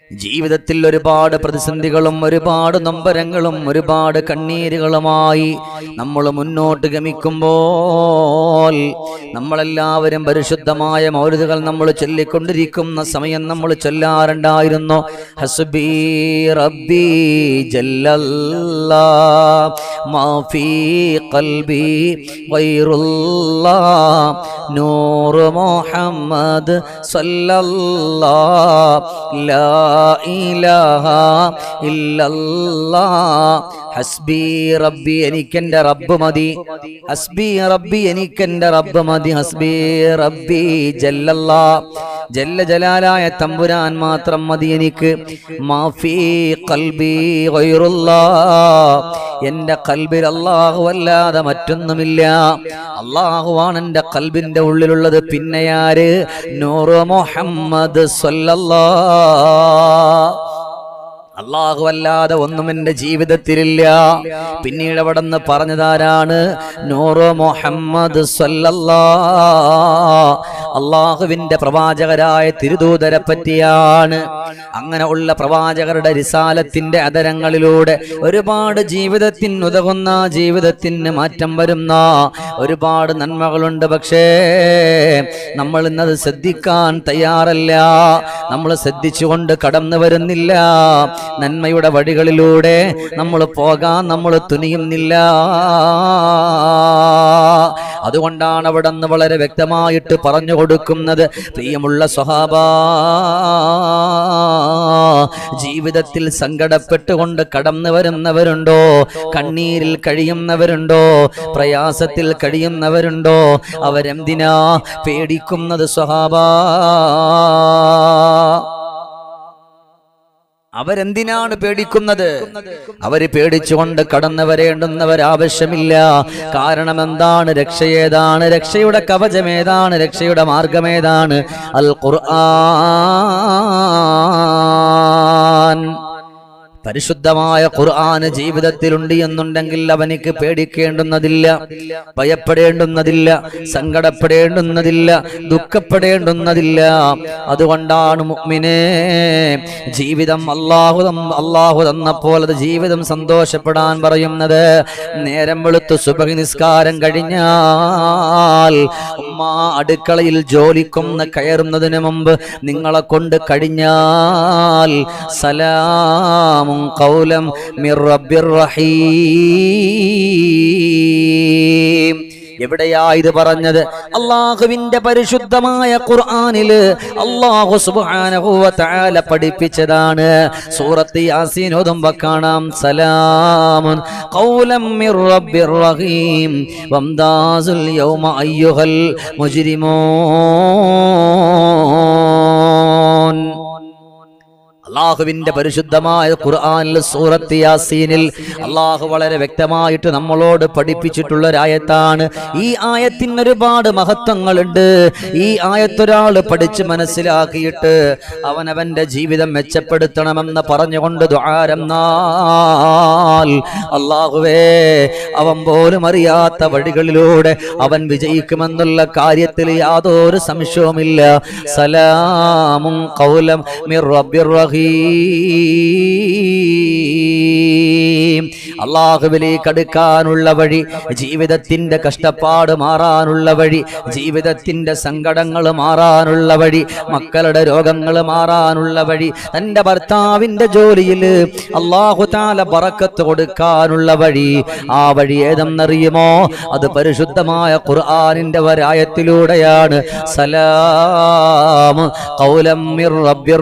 ജീവിതത്തിൽ ഒരുപാട് പ്രതിസന്ധികളും ഒരുപാട് നൊമ്പരങ്ങളും ഒരുപാട് കണ്ണീരുകളുമായി നമ്മൾ മുന്നോട്ട് ഗമിക്കുമ്പോൾ നമ്മളെല്ലാവരും പരിശുദ്ധമായ മൗലികകൾ നമ്മൾ ചൊല്ലിക്കൊണ്ടിരിക്കുന്ന സമയം നമ്മൾ ചൊല്ലാറുണ്ടായിരുന്നു ഹസ്ബി റബ്ബി ജല്ലല്ലാ മാഫി ഖൽബി ഗൈറുല്ലാ നൂറ് മുഹമ്മദ് സല്ലല്ലാ ലാ ഇലാഹ ഇല്ലല്ലാ ഹസ്ബി റബ്ബി എനിക്കെന്റെ റബ്ബ് മതി ഹസ്ബി റബ്ബി എനിക്കെന്റെ റബ്ബ് മതി ഹസ്ബി റബ്ബി ജല്ലല്ലാ ജല്ല ജലാലായ തമ്പുരാൻ മാത്രം മതി എനിക്ക് മാഫി കൽബി ഗൈറുല്ലാ എന്റെ കൽബിൽ അള്ളാഹു അല്ലാതെ മറ്റൊന്നുമില്ല അള്ളാഹുവാണ് എന്റെ കൽബിന്റെ ഉള്ളിലുള്ളത് പിന്നെയാര് നൂറ് മുഹമ്മദ് സല്ലല്ലാ അള്ളാഹു അല്ലാതെ ഒന്നും എന്റെ ജീവിതത്തിലില്ല പിന്നീട് അവിടെ നിന്ന് പറഞ്ഞതാരാണ് നൂറ് മുഹമ്മദ് സല്ലല്ലാ അള്ളാഹുവിന്റെ പ്രവാചകരായ തിരുദൂതരെ പറ്റിയാണ് അങ്ങനെ ഉള്ള പ്രവാചകരുടെ റിസാലത്തിന്റെ അതരങ്ങളിലൂടെ ഒരുപാട് ജീവിതത്തിന് ഉതകുന്ന ജീവിതത്തിന് മാറ്റം വരുന്ന ഒരുപാട് നന്മകളുണ്ട് പക്ഷേ നമ്മൾ ഇന്നത് ശ്രദ്ധിക്കാൻ തയ്യാറല്ല നമ്മൾ ശ്രദ്ധിച്ചുകൊണ്ട് കടന്നു വരുന്നില്ല നന്മയുടെ വഴികളിലൂടെ നമ്മൾ പോകാൻ നമ്മൾ തുനിയുന്നില്ല അതുകൊണ്ടാണ് അവിടെ നിന്ന് വളരെ വ്യക്തമായിട്ട് പറഞ്ഞു കൊടുക്കുന്നത് പ്രിയമുള്ള സ്വഹാബ ജീവിതത്തിൽ സങ്കടപ്പെട്ടുകൊണ്ട് കടന്നു വരുന്നവരുണ്ടോ കണ്ണീരിൽ കഴിയുന്നവരുണ്ടോ പ്രയാസത്തിൽ കഴിയുന്നവരുണ്ടോ അവരെന്തിനാ പേടിക്കുന്നത് സ്വഹാബ അവരെന്തിനാണ് പേടിക്കുന്നത് അവര് പേടിച്ചുകൊണ്ട് കടന്നു വരേണ്ടുന്നവർ ആവശ്യമില്ല കാരണം എന്താണ് രക്ഷയേതാണ് രക്ഷയുടെ കവചമേതാണ് രക്ഷയുടെ മാർഗമേതാണ് അൽ ഖുർആൻ പരിശുദ്ധമായ ഖുർആന് ജീവിതത്തിലുണ്ട് എന്നുണ്ടെങ്കിൽ അവനിക്ക് പേടിക്കേണ്ടുന്നതില്ല ഭയപ്പെടേണ്ടുന്നതില്ല സങ്കടപ്പെടേണ്ടുന്നതില്ല ദുഃഖപ്പെടേണ്ടുന്നതില്ല അതുകൊണ്ടാണ് മുഅ്മിനേ ജീവിതം അള്ളാഹു തന്ന- അള്ളാഹു തന്നപ്പോൾ അത് ജീവിതം സന്തോഷപ്പെടാൻ പറയുന്നത് നേരം വെളുത്ത് സുബഹി നിസ്കാരം കഴിഞ്ഞാൽ ഉമ്മ അടുക്കളയിൽ ജോലിക്കൊന്ന് കയറുന്നതിന് മുമ്പ് നിങ്ങളെ കൊണ്ട് കഴിഞ്ഞാൽ സലാമും കൗലം മിർ റബ്ബിർ റഹീം എവിടെയാ ഇത് പറഞ്ഞത് അള്ളാഹുവിന്റെ പരിശുദ്ധമായ ഖുർആനില് അള്ളാഹു സുബ്ഹാനഹു വ തആല പഠിപ്പിച്ചതാണ് സൂറത്ത് യാസീൻ ഓതുമ്പോ കാണാം സലാമുൻ ഖൗലം മിർ റബ്ബിർ റഹീം വംദാസുൽ യൗമ അയ്യുഹൽ മുജ്രിമൂൻ അള്ളാഹുവിന്റെ പരിശുദ്ധമായ ഖുർആനിൽ സൂറത്ത് യാസീനിൽ അള്ളാഹു വളരെ വ്യക്തമായിട്ട് നമ്മളോട് പഠിപ്പിച്ചിട്ടുള്ള ഒരായത്താണ് ഈ ആയത്തിന് ഒരുപാട് മഹത്വങ്ങളുണ്ട് ഈ ആയത്തൊരാൾ പഠിച്ച് മനസ്സിലാക്കിയിട്ട് അവനവന്റെ ജീവിതം മെച്ചപ്പെടുത്തണമെന്ന് പറഞ്ഞുകൊണ്ട് ദ്വാരന്നാൽ അള്ളാഹുവേ അവൻ പോലും അറിയാത്ത വഴികളിലൂടെ അവൻ വിജയിക്കുമെന്നുള്ള കാര്യത്തിൽ യാതൊരു സംശയവുമില്ല സലാമും കൗലം മിർ റബ്ബിർ റഹീം അള്ളാഹുവിലേക്ക് അടുക്കാനുള്ള വഴി ജീവിതത്തിന്റെ കഷ്ടപ്പാട് മാറാനുള്ള വഴി ജീവിതത്തിന്റെ സങ്കടങ്ങൾ മാറാനുള്ള വഴി മക്കളുടെ രോഗങ്ങൾ മാറാനുള്ള വഴി തന്റെ ഭർത്താവിന്റെ ജോലിയിൽ അള്ളാഹു താല ബറക്കത്ത് കൊടുക്കാനുള്ള വഴി ആ വഴി ഏതെന്നറിയുമോ അത് പരിശുദ്ധമായ ഖുർആനിന്റെ വരായത്തിലൂടെയാണ് സലാം ഖൗലം മിർ റബ്ബിർ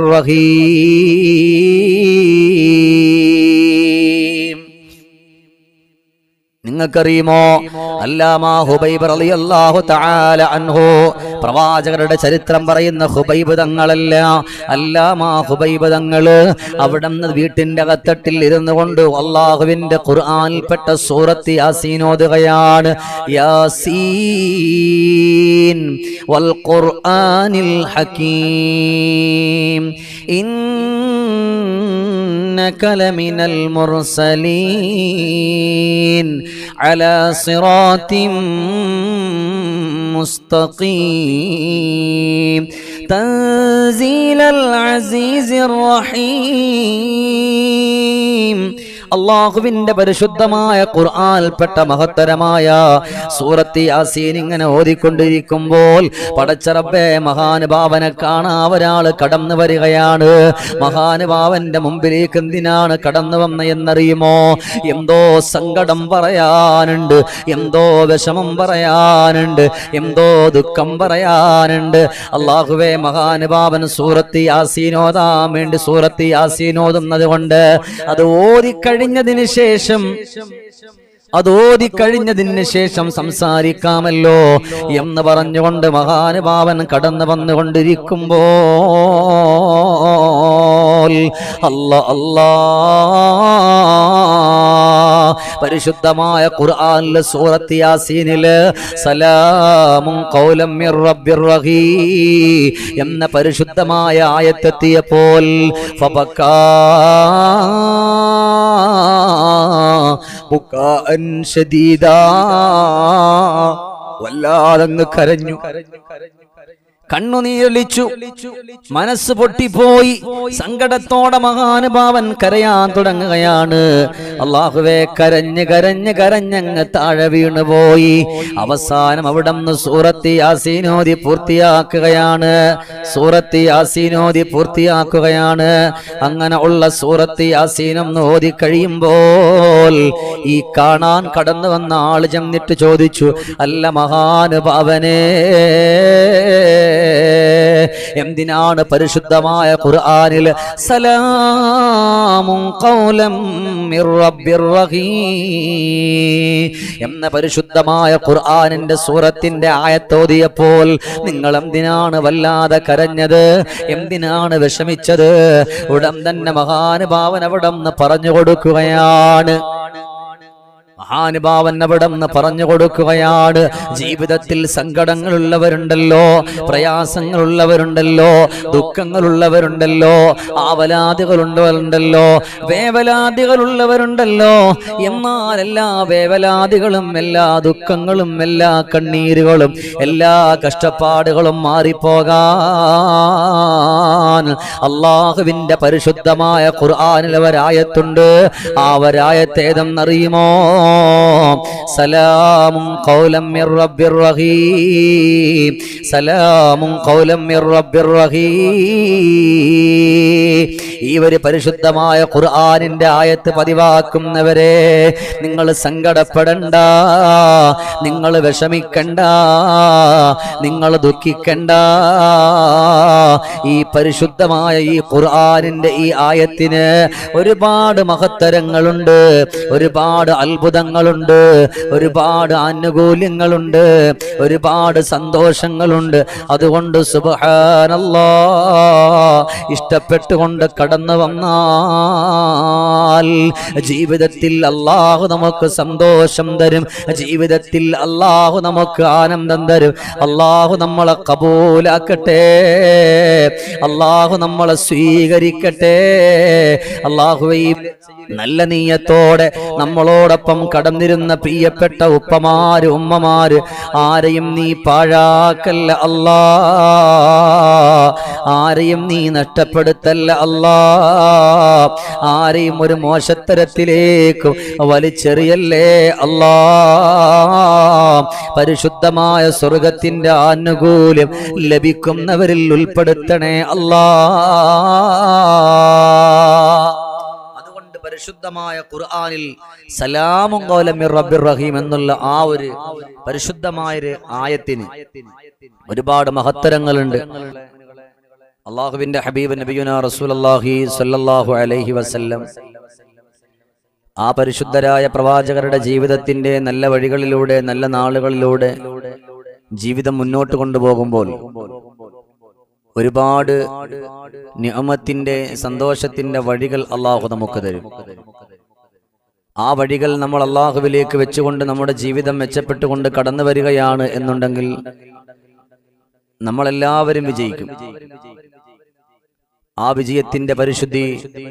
റഹീം നിങ്ങൾക്കറിയുമോ അല്ലാമാ ഹുബൈബ് റളിയല്ലാഹു തആല അൻഹു പ്രവാചകരുടെ ചരിത്രം പറയുന്ന ഹുബൈബ് തങ്ങളല്ല അല്ലാമാ ഹുബൈബ് തങ്ങള് അവിടെ നിന്ന് വീട്ടിന്റെ അകത്തട്ടിൽ ഇരുന്നു കൊണ്ട് അള്ളാഹുവിന്റെ ഖുർആനിൽപ്പെട്ട സൂറത്ത് യാസീൻ ഓതുകയാണ് യാസീൻ വൽ ഖുർആനിൽ ഹകീം إنك لمن المرسلين على صراط مستقيم تنزيل العزيز الرحيم അള്ളാഹുവിന്റെ പരിശുദ്ധമായ ഖുർആൻപ്പെട്ട മഹത്തരമായ സൂറത്തി യാസീൻ ഇങ്ങനെ ഓതിക്കൊണ്ടിരിക്കുമ്പോൾ പടച്ചറബെ മഹാനുഭാവനെ കാണാൻ ഒരാൾ കടന്നു വരികയാണ് മഹാനുഭാവന്റെ മുമ്പിലേക്ക് എന്തിനാണ് കടന്നു വന്ന എന്നറിയുമോ എന്തോ സങ്കടം പറയാനുണ്ട് എന്തോ വിഷമം പറയാനുണ്ട് എന്തോ ദുഃഖം പറയാനുണ്ട് അള്ളാഹുവെ മഹാനുഭാവൻ സൂറത്തി യാസീനോദാൻ വേണ്ടി സൂറത്തി യാസീനോതുന്നത് കൊണ്ട് അത് ഓതിക്കഴിഞ്ഞതിന് ശേഷം അത് ഓതിക്കഴിഞ്ഞതിന് ശേഷം സംസാരിക്കാമല്ലോ എന്ന് പറഞ്ഞുകൊണ്ട് മഹാനുഭാവൻ കടന്നു വന്നുകൊണ്ടിരിക്കുമ്പോൾ അല്ല അല്ലാ പരിശുദ്ധമായ ഖുർആനിലെ സൂറത്ത് യാസീനില് സലാമും ഖൗലം മിർ റബ്ബിർ റഹീം എന്ന പരിശുദ്ധമായ ആയത്തെത്തിയപ്പോൾ ഫബക്കാ ബുക്കാഅൻ ശദീദാ വല്ലാതങ്ങ് കരഞ്ഞു കണ്ണുനീരൊലിച്ചു മനസ്സ് പൊട്ടിപ്പോയി സങ്കടത്തോടെ മഹാനുഭാവൻ കരയാൻ തുടങ്ങുകയാണ് അള്ളാഹുവെ കരഞ്ഞ് കരഞ്ഞ് കരഞ്ഞങ്ങ് താഴെ വീണുപോയി അവസാനം അവിടെ നിന്ന് സൂറത്തി യാസീനോദി പൂർത്തിയാക്കുകയാണ് സൂറത്തി യാസീനോദി പൂർത്തിയാക്കുകയാണ് അങ്ങനെ ഉള്ള സൂറത്തി യാസീനൊന്ന് ഓതി കഴിയുമ്പോൾ ഈ കാണാൻ കടന്നു വന്ന ആള് ചെന്നിട്ട് ചോദിച്ചു അല്ല മഹാനുഭാവനേ എന്തിനാണ് പരിശുദ്ധമായ ഖുർആനിൽ സലാമും ഖൗലം മിർ റബ്ബിർ റഹീം എന്ന പരിശുദ്ധമായ ഖുർആനിന്റെ സൂറത്തിന്റെ ആയത്തോതിയപ്പോൾ നിങ്ങൾ എന്തിനാണ് വല്ലാതെ കരഞ്ഞത് എന്തിനാണ് വിഷമിച്ചത് ഉടൻ തന്നെ മഹാനുഭാവൻ അവിടെ നിന്ന് പറഞ്ഞു കൊടുക്കുകയാണ് മഹാനുഭാവൻ അവിടെ നിന്ന് പറഞ്ഞു കൊടുക്കുകയാണ് ജീവിതത്തിൽ സങ്കടങ്ങളുള്ളവരുണ്ടല്ലോ പ്രയാസങ്ങളുള്ളവരുണ്ടല്ലോ ദുഃഖങ്ങളുള്ളവരുണ്ടല്ലോ ആവലാദികളുള്ളവരുണ്ടല്ലോ വേവലാദികളുള്ളവരുണ്ടല്ലോ എന്നാൽ എല്ലാ വേവലാദികളും എല്ലാ ദുഃഖങ്ങളും എല്ലാ കണ്ണീരുകളും എല്ലാ കഷ്ടപ്പാടുകളും മാറിപ്പോകാൻ അള്ളാഹുവിന്റെ പരിശുദ്ധമായ ഖുർആാനിൽ ഒരായത്തുണ്ട് ആ ഒരായത്തേതെന്നറിയുമോ സലാമും ഖൗലം മിർ റബ്ബിർ റഹീം സലാമും ഖൗലം മിർ റബ്ബിർ റഹീം ഈ ഒരു പരിശുദ്ധമായ ഖുർആനിന്റെ ആയത്ത് പതിവാക്കുന്നവരെ നിങ്ങൾ സങ്കടപ്പെടണ്ട നിങ്ങൾ വിഷമിക്കണ്ട നിങ്ങൾ ദുഃഖിക്കണ്ട ഈ പരിശുദ്ധമായ ഈ ഖുർആനിന്റെ ഈ ആയത്തിന് ഒരുപാട് മഹത്തരങ്ങളുണ്ട് ഒരുപാട് അത്ഭുതങ്ങളുണ്ട് ഒരുപാട് ആനുകൂല്യങ്ങളുണ്ട് ഒരുപാട് സന്തോഷങ്ങളുണ്ട് അതുകൊണ്ട് സുബഹാനല്ലാ ഇഷ്ടപ്പെട്ടുകൊണ്ട് കടന്നു വന്നാൽ ജീവിതത്തിൽ അള്ളാഹു നമുക്ക് സന്തോഷം തരും ജീവിതത്തിൽ അള്ളാഹു നമുക്ക് ആനന്ദം തരും അള്ളാഹു നമ്മളെ കബൂലാക്കട്ടെ അള്ളാഹു നമ്മളെ സ്വീകരിക്കട്ടെ അള്ളാഹു ഈ നല്ല നീയത്തോടെ നമ്മളോടൊപ്പം കടന്നിരുന്ന പ്രിയപ്പെട്ട ഉപ്പമാര് ഉമ്മമാര് ആരെയും നീ പാഴാക്കല്ല അല്ലാ ആരെയും നീ നഷ്ടപ്പെടുത്തല്ല അല്ലാ ആരെയും ഒരു മോശത്തരത്തിലേക്ക് വലിച്ചെറിയല്ലേ അല്ലാ പരിശുദ്ധമായ സ്വർഗത്തിന്റെ ആനുകൂല്യം ലഭിക്കുന്നവരിൽ ഉൾപ്പെടുത്തണേ അല്ലാ അതുകൊണ്ട് പരിശുദ്ധമായ ഖുർആനിൽ സലാമും ഖൗലം മിർ റബ്ബിർ റഹീം എന്നുള്ള ആ ഒരു പരിശുദ്ധമായ ഒരു ആയത്തിന് ഒരുപാട് മഹത്തരങ്ങളുണ്ട് അള്ളാഹുവിന്റെ ഹബീബ് നബിയുന റസൂലുള്ളാഹി സ്വല്ലല്ലാഹു അലൈഹി വസല്ലം ആ പരിശുദ്ധരായ പ്രവാചകരുടെ ജീവിതത്തിന്റെ നല്ല വഴികളിലൂടെ നല്ല നാളുകളിലൂടെ ജീവിതം മുന്നോട്ട് കൊണ്ടുപോകുമ്പോൾ ഒരുപാട് നിയമത്തിന്റെ സന്തോഷത്തിന്റെ വഴികൾ അള്ളാഹു നമുക്ക് തരും ആ വഴികൾ നമ്മൾ അള്ളാഹുവിലേക്ക് വെച്ചുകൊണ്ട് നമ്മുടെ ജീവിതം മെച്ചപ്പെട്ടുകൊണ്ട് കടന്നു വരികയാണ് എന്നുണ്ടെങ്കിൽ നമ്മളെല്ലാവരും വിജയിക്കും ആ വിജയത്തിന്റെ പരിശുദ്ധി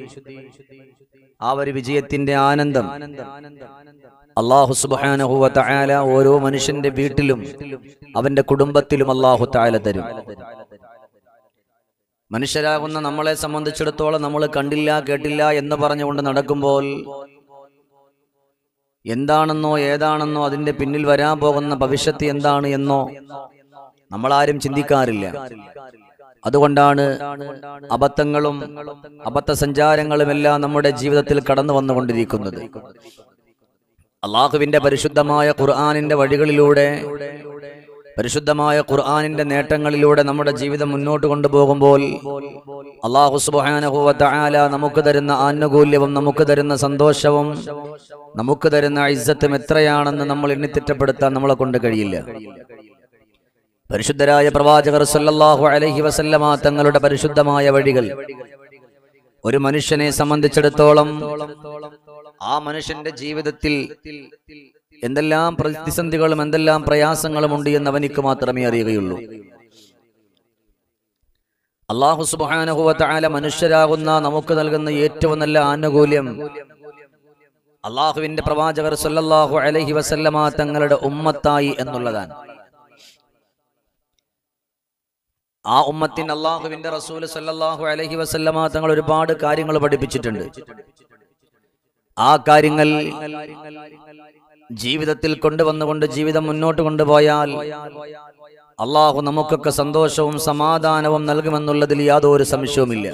ആ ഒരു വിജയത്തിന്റെ ആനന്ദം അള്ളാഹു സുബ്ഹാനഹു വ തആല ഓരോ മനുഷ്യന്റെ വീട്ടിലും അവന്റെ കുടുംബത്തിലും അള്ളാഹു തആല തരും മനുഷ്യരാകുന്ന നമ്മളെ സംബന്ധിച്ചിടത്തോളം നമ്മൾ കണ്ടില്ല കേട്ടില്ല എന്ന് പറഞ്ഞുകൊണ്ട് നടക്കുമ്പോൾ എന്താണെന്നോ ഏതാണെന്നോ അതിന്റെ പിന്നിൽ വരാൻ പോകുന്ന ഭവിഷ്യത്ത് എന്താണ് എന്നോ നമ്മളാരും ചിന്തിക്കാറില്ല അതുകൊണ്ടാണ് അബദ്ധങ്ങളും അബദ്ധ സഞ്ചാരങ്ങളും എല്ലാം നമ്മുടെ ജീവിതത്തിൽ കടന്നു വന്നുകൊണ്ടിരിക്കുന്നത് അള്ളാഹുവിന്റെ പരിശുദ്ധമായ ഖുർആാനിന്റെ വഴികളിലൂടെ പരിശുദ്ധമായ ഖുർആാനിന്റെ നേട്ടങ്ങളിലൂടെ നമ്മുടെ ജീവിതം മുന്നോട്ട് കൊണ്ടുപോകുമ്പോൾ അള്ളാഹു സുബാനഹുവല നമുക്ക് തരുന്ന ആനുകൂല്യവും നമുക്ക് തരുന്ന സന്തോഷവും നമുക്ക് തരുന്ന ഇസ്സത്തും എത്രയാണെന്ന് നമ്മൾ എണ്ണിത്തിറ്റപ്പെടുത്താൻ നമ്മളെ കൊണ്ട് കഴിയില്ല പരിശുദ്ധരായ പ്രവാചകർ സല്ലല്ലാഹു അലൈഹി വസല്ലമ തങ്ങളുടെ പരിശുദ്ധമായ വഴികൾ ഒരു മനുഷ്യനെ സംബന്ധിച്ചിടത്തോളം ആ മനുഷ്യന്റെ ജീവിതത്തിൽ എന്തെല്ലാം പ്രതിസന്ധികളും എന്തെല്ലാം പ്രയാസങ്ങളും ഉണ്ട് എന്ന് അവനിക്ക് മാത്രമേ അറിയുകയുള്ളൂ അള്ളാഹു സുബാനഹുവല മനുഷ്യരാകുന്ന നമുക്ക് നൽകുന്ന ഏറ്റവും നല്ല ആനുകൂല്യം അള്ളാഹുവിന്റെ പ്രവാചകർ സല്ലല്ലാഹു അലൈഹി വസല്ലമ തങ്ങളുടെ ഉമ്മത്തായി എന്നുള്ളതാണ് ആ ഉമ്മത്തിന് അള്ളാഹുവിന്റെ റസൂൽ സല്ലല്ലാഹു അലൈഹി വസല്ലമ തങ്ങൾ ഒരുപാട് കാര്യങ്ങൾ പഠിപ്പിച്ചിട്ടുണ്ട് ആ കാര്യങ്ങൾ ജീവിതത്തിൽ കൊണ്ടുവന്നുകൊണ്ട് ജീവിതം മുന്നോട്ട് കൊണ്ടുപോയാൽ അള്ളാഹു നമുക്കൊക്കെ സന്തോഷവും സമാധാനവും നൽകുമെന്നുള്ളതിൽ യാതൊരു സംശയവുമില്ല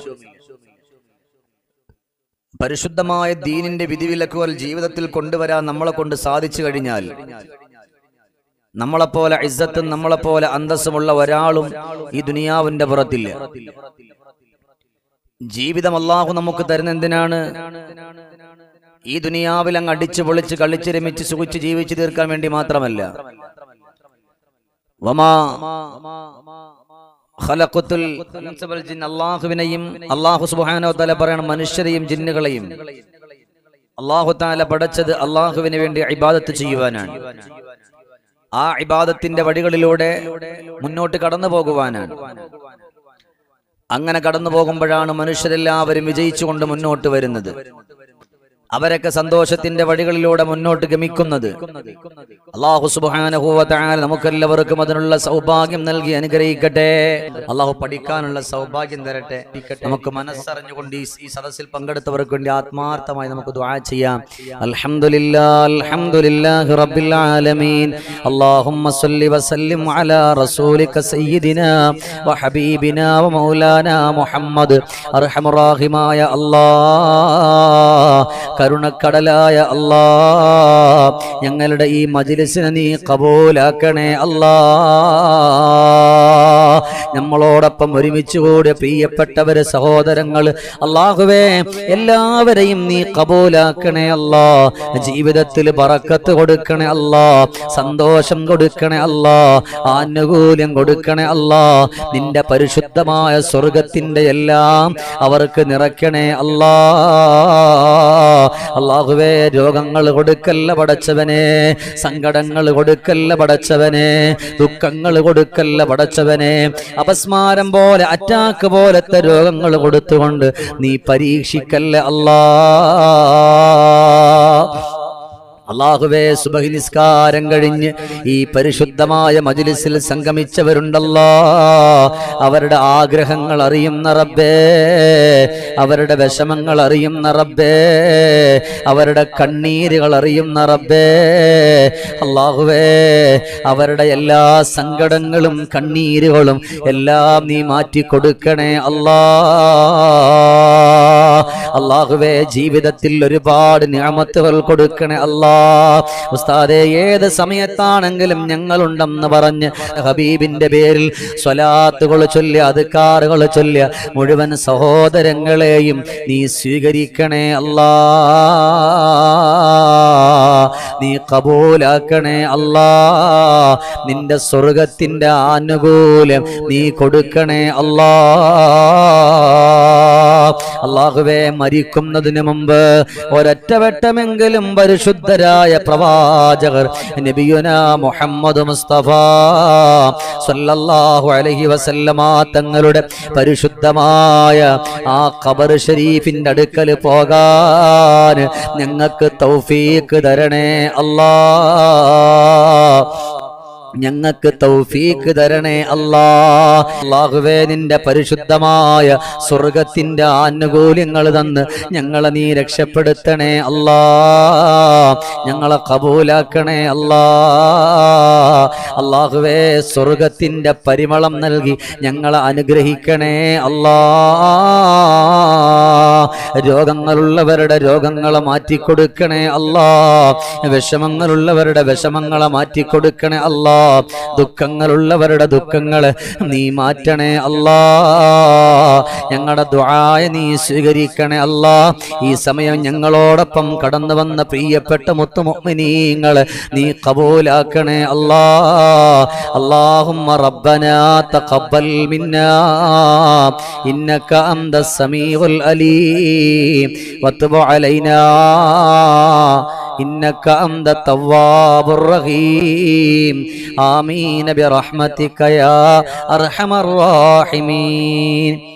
പരിശുദ്ധമായ ദീനിന്റെ വിധിവിലക്കുകൾ ജീവിതത്തിൽ കൊണ്ടുവരാൻ നമ്മളെ കൊണ്ട് സാധിച്ചു കഴിഞ്ഞാൽ നമ്മളെപ്പോലെ ഇസ്സത്തും നമ്മളെപ്പോലെ അന്തസ്സുമുള്ള ഒരാളും ഈ ദുനിയാവിന്റെ പുറത്തില്ല ജീവിതം അള്ളാഹു നമുക്ക് തരുന്ന എന്തിനാണ് ഈ ദുനിയാവിൽ അങ്ങ് അടിച്ചു പൊളിച്ച് കളിച്ച് രമിച്ച് സുഖിച്ച് ജീവിച്ചു തീർക്കാൻ വേണ്ടി മാത്രമല്ല വമാ ഖലഖത്തുൽ ഇൻസ വൽ ജിൻ അള്ളാഹുവിനെയും അള്ളാഹു സുബ്ഹാനഹു തആല പറയണം മനുഷ്യരെയും ജിന്നുകളെയും അള്ളാഹു താല പടച്ചത് അള്ളാഹുവിന് വേണ്ടി ഇബാദത്ത് ചെയ്യുവാനാണ് ആ ഇബാദത്തിന്റെ വഴികളിലൂടെ മുന്നോട്ട് കടന്നു പോകുവാനാണ് അങ്ങനെ കടന്നു പോകുമ്പോഴാണ് മനുഷ്യരെല്ലാവരും വിജയിച്ചുകൊണ്ട് മുന്നോട്ട് വരുന്നത് അവരൊക്കെ സന്തോഷത്തിന്റെ വഴികളിലൂടെ മുന്നോട്ട് ഗമിക്കുന്നത് അള്ളാഹു സുബാനുഭവത്താൽ നമുക്കെല്ലാവർക്കും അതിനുള്ള സൗഭാഗ്യം നൽകി അനുഗ്രഹിക്കട്ടെ അള്ളാഹു പഠിക്കാനുള്ള സൗഭാഗ്യം തരട്ടെ നമുക്ക് മനസ്സറിഞ്ഞുകൊണ്ട് ഈ ഈ സദസ്സിൽ പങ്കെടുത്തവർക്ക് വേണ്ടി ആത്മാർത്ഥമായി നമുക്ക് ദുആ ചെയ്യാം അൽഹംദുലില്ലാ അൽഹംദുലില്ലാഹി റബ്ബിൽ ആലമീൻ അല്ലാഹുമ്മ സ്വല്ലി വസല്ലിം അലാ റസൂലിക സയ്യിദിനാ വഹബീബിനാ വമൗലാനാ മുഹമ്മദ് അർഹമർ റഹീമായ അല്ലാഹ് കരുണക്കടലായ അല്ലാ ഞങ്ങളുടെ ഈ മജിലിസിനെ നീ കബൂലാക്കണേ അല്ലാ നമ്മളോടൊപ്പം ഒരുമിച്ച് കൂടിയ പ്രിയപ്പെട്ടവര് സഹോദരങ്ങൾ അള്ളാഹുവേ എല്ലാവരെയും നീ കബൂലാക്കണേ അല്ലാ ജീവിതത്തിൽ പറക്കത്ത് കൊടുക്കണേ അല്ലാ സന്തോഷം കൊടുക്കണേ അല്ലാ ആനുകൂല്യം കൊടുക്കണേ അല്ലാ നിന്റെ പരിശുദ്ധമായ സ്വർഗത്തിന്റെ എല്ലാം അവർക്ക് നിറയ്ക്കണേ അല്ലാ അള്ളാഹുവേ രോഗങ്ങൾ കൊടുക്കല്ല പടച്ചവനെ സങ്കടങ്ങൾ കൊടുക്കല്ല പടച്ചവനെ ദുഃഖങ്ങൾ കൊടുക്കല്ല പടച്ചവനെ അപസ്മാരം പോലെ അറ്റാക്ക് പോലത്തെ രോഗങ്ങൾ കൊടുത്തുകൊണ്ട് നീ പരീക്ഷിക്കല്ല അല്ലാ അള്ളാഹുവേ സുബഹി നിസ്കാരം കഴിഞ്ഞ് ഈ പരിശുദ്ധമായ മജിലിസിൽ സംഗമിച്ചവരുണ്ടല്ലോ അവരുടെ ആഗ്രഹങ്ങൾ അറിയുന്ന റബ്ബേ അവരുടെ വിഷമങ്ങൾ അറിയുന്ന റബ്ബേ അവരുടെ കണ്ണീരുകൾ അറിയുന്ന റബ്ബേ അള്ളാഹുവേ അവരുടെ എല്ലാ സങ്കടങ്ങളും കണ്ണീരുകളും എല്ലാം നീ മാറ്റി കൊടുക്കണേ അല്ലാ അള്ളാഹുവേ ജീവിതത്തിൽ ഒരുപാട് ഞാമത്തുകൾ കൊടുക്കണേ അല്ലാ ഉസ്താദെ ഏത് സമയത്താണെങ്കിലും ഞങ്ങളുണ്ടെന്ന് പറഞ്ഞ് ഹബീബിന്റെ പേരിൽ സ്വലാത്തുകൾ ചൊല്ലിയ അതുക്കാറുകൾ ചൊല്ലിയ മുഴുവൻ സഹോദരങ്ങളെയും നീ സ്വീകരിക്കണേ അല്ലാ നീ കബൂലാക്കണേ അല്ലാ നിന്റെ സ്വർഗത്തിന്റെ ആനുകൂല്യം നീ കൊടുക്കണേ അല്ലാ അള്ളാഹുവേ മരിക്കുന്നതിന് മുമ്പ് ഒരൊറ്റവട്ടമെങ്കിലും പരിശുദ്ധരായ പ്രവാചകർ നബിയുന മുഹമ്മദ് മുസ്തഫ സല്ലല്ലാഹു അലൈഹി വസല്ലമ തങ്ങളുടെ പരിശുദ്ധമായ ആ ഖബർ ഷരീഫിന്റെ അടുക്കൽ പോകാൻ ഞങ്ങൾക്ക് തൗഫീക്ക് തരണേ അല്ലാ ഞങ്ങൾക്ക് തൗഫീക്ക് തരണേ അല്ലാ അല്ലാഹുവേ നിന്റെ പരിശുദ്ധമായ സ്വർഗത്തിന്റെ ആനുകൂല്യങ്ങൾ തന്ന് ഞങ്ങളെ നീ രക്ഷപ്പെടുത്തണേ അല്ലാ ഞങ്ങളെ കബൂലാക്കണേ അല്ലാ അല്ലാഹുവേ സ്വർഗത്തിന്റെ പരിമളം നൽകി ഞങ്ങളെ അനുഗ്രഹിക്കണേ അല്ലാ രോഗങ്ങളുള്ളവരുടെ രോഗങ്ങളെ മാറ്റിക്കൊടുക്കണേ അല്ലാ വിഷമങ്ങളുള്ളവരുടെ വിഷമങ്ങളെ മാറ്റിക്കൊടുക്കണേ അല്ലാ ദുഃഖങ്ങളുള്ളവരുടെ ദുഃഖങ്ങളെ നീ മാറ്റണേ അല്ലാ ഞങ്ങളുടെ ദുആയ നീ സ്വീകരിക്കണേ അല്ലാ ഈ സമയം ഞങ്ങളോടൊപ്പം കടന്നു വന്ന പ്രിയപ്പെട്ട മുത്തുമുഅ്മിനീങ്ങളെ നീ കബൂലാക്കണേ അല്ലാ اللهم ربنا تقبل منا إنك أنت السميع الأليم وتب علينا إنك أنت التواب الرحيم آمين برحمتك يا أرحم الراحمين